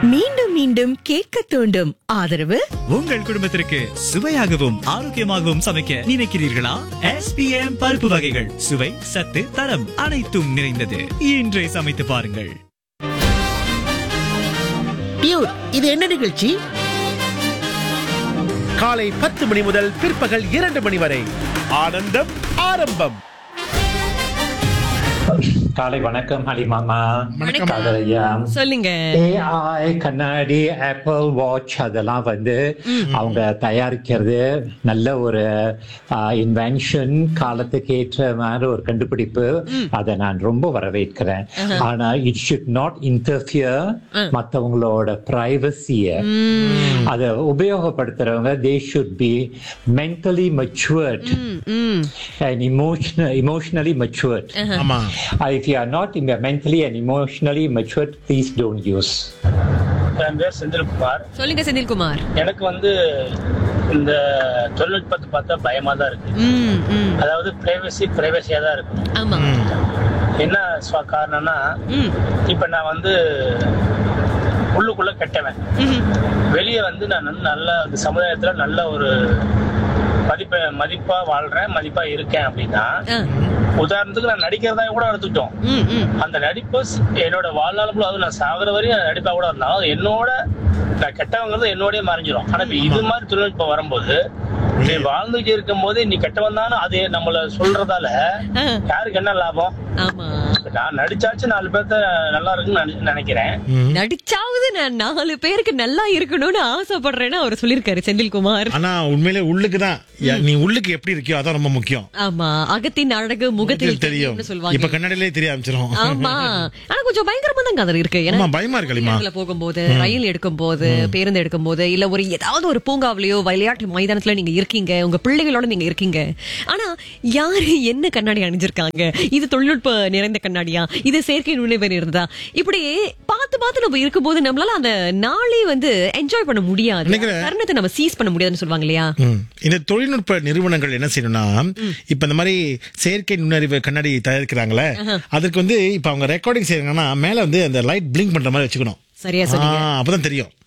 மீண்டும் மீண்டும் கேட்க தூண்டும் ஆதரவு உங்கள் குடும்பத்திற்கு சுவையாகவும் ஆரோக்கியமாகவும் சமைக்க நினைக்கிறீர்களா எஸ்பிஎம் பருப்பு வகைகள் சுவை சத்து தரம் அனைத்தும் நிறைந்தது இன்றே சமைத்து பாருங்கள் டியூட் இது என்ன நிகழ்ச்சி காலை பத்து மணி முதல் பிற்பகல் இரண்டு மணி வரை ஆனந்தம் ஆரம்பம் காலை வணக்கம் ஹலிமாமா வணக்கம். காதலையா சொல்லுங்க ஏஐ கண்ணாடி ஆப்பிள் வாட்ச் அதெல்லாம் வந்து அவங்க தயாரிக்கிறது நல்ல ஒரு இன்வென்ஷன் காலத்துக்கு ஏற்ற மாதிரி ஒரு கண்டுபிடிப்பு அதை நான் ரொம்ப வரவேற்கிறேன் ஆனா இட் ஷுட் நாட் இன்டர்ஃபியர் மத்தவங்களோட பிரைவசிய அதை உபயோகப்படுத்துறவங்க they should be mentally matured and emotional emotionally matured ஆமா if you are not mentally and emotionally matured, please don't use. என் பேர் செந்தில்குமார் சொல்லுங்க செந்தில்குமார் எனக்கு வந்து இந்த தொழில்நுட்பத்தை பார்த்தா பயமா தான் இருக்கு ம், ம். அதாவது பிரைவசி பிரைவசியா தான் இருக்கும் ஆமா என்ன ஸ்வ- காரணம்னா ம், இப்ப நான் வந்து உள்ளுக்குள்ள கெட்டவன் ம். வெளியே வந்து நான் வந்து நல்ல இந்த சமுதாயத்துல நல்ல ஒரு மதிப்ப மதிப்பா வாழ்றேன் மதிப்பா இருக்கேன் அப்படின்னா ஆ, உதாரணத்துக்கு நான் நடிக்கிறதா கூட எடுத்துக்கிட்டோம் ம், ம். அந்த நடிப்பு ஸ்- என்னோட வாழ்நாள் கூட அது நான் சாகுற வரையும் நான் நடிப்பா கூட இருந்தாலும் அது என்னோட நான் கெட்டவங்கிறது என்னோடய மறைஞ்சிரும் ஆனா இப்ப இது மாதிரி தொழில்நுட்பம் வரும்போது நீ வாழ்ந்துட்டு இருக்கும் போது நீ கெட்டவன் தானே அது நம்மள சொல்றதால ஆ, யாருக்கு என்ன லாபம் ஆமா நான் நடிச்சாச்சு நாலு பேர்த்த நல்லா இருக்குன்னு நினை- நினைக்கிறேன் நடிச்சாவது நான் நாலு பேருக்கு நல்லா இருக்கணும்னு ஆசைப்படுறேன்னு அவர் சொல்லிருக்காரு செந்தில்குமார் ஆனா உண்மையிலே உள்ளுக்கு தான் நீ உள்ளுக்கு எப்படி இருக்கியோ அதான் ரொம்ப முக்கியம் ஆமா அகத்தின் அழகு முகத்தில் தெரியும் தெரியும்னு இப்ப சொல்லுவாங்க கண்ணாடியிலே தெரிய ஆரம்பிச்சிரும் ஆமா ஆனா கொஞ்சம் பயங்கரமா தான் கதை இருக்கு ஏன்னா ஆமா பயமா இருக்கு அலிமா பேருந்துல போகும்போது ரயில் எடுக்கும் போது பேருந்து எடுக்கும் போது இல்ல ஒரு ஏதாவது ஒரு பூங்காவிலயோ விளையாட்டு மைதானத்துல நீங்க இருக்கீங்க உங்க பிள்ளைகளோட நீங்க இருக்கீங்க ஆனா யாரு என்ன கண்ணாடி அணிஞ்சிருக்காங்க இது தொழில்நுட்ப நிறைந்த கண்ணாடியா இது செயற்கை நுழைவு இருந்ததா இப்படி பார்த்து பார்த்து நம்ம இருக்கும்போது நம்மளால அந்த நாளே வந்து என்ஜாய் பண்ண முடியாது நினைக்கிறேன். தருணத்தை நம்ம சீஸ் பண்ண முடியாதுன்னு சொல்லுவாங்க இல்லையா ம். இந்த தொழில்நுட்ப நிறுவனங்கள் என்ன செய்யணும்னா இப்ப இந்த மாதிரி செயற்கை நுண்ணறிவு கண்ணாடி தயாரிக்கிறாங்களே அதற்கு வந்து இப்ப அவங்க ரெக்கார்டிங் செய்யறாங்கன்னா மேல வந்து அந்த லைட் பிளிங்க் பண்ற மாதிரி வச்சுக்கணும் சரியா சொன்னீங்க ஆ, அப்பதான் தெரியும்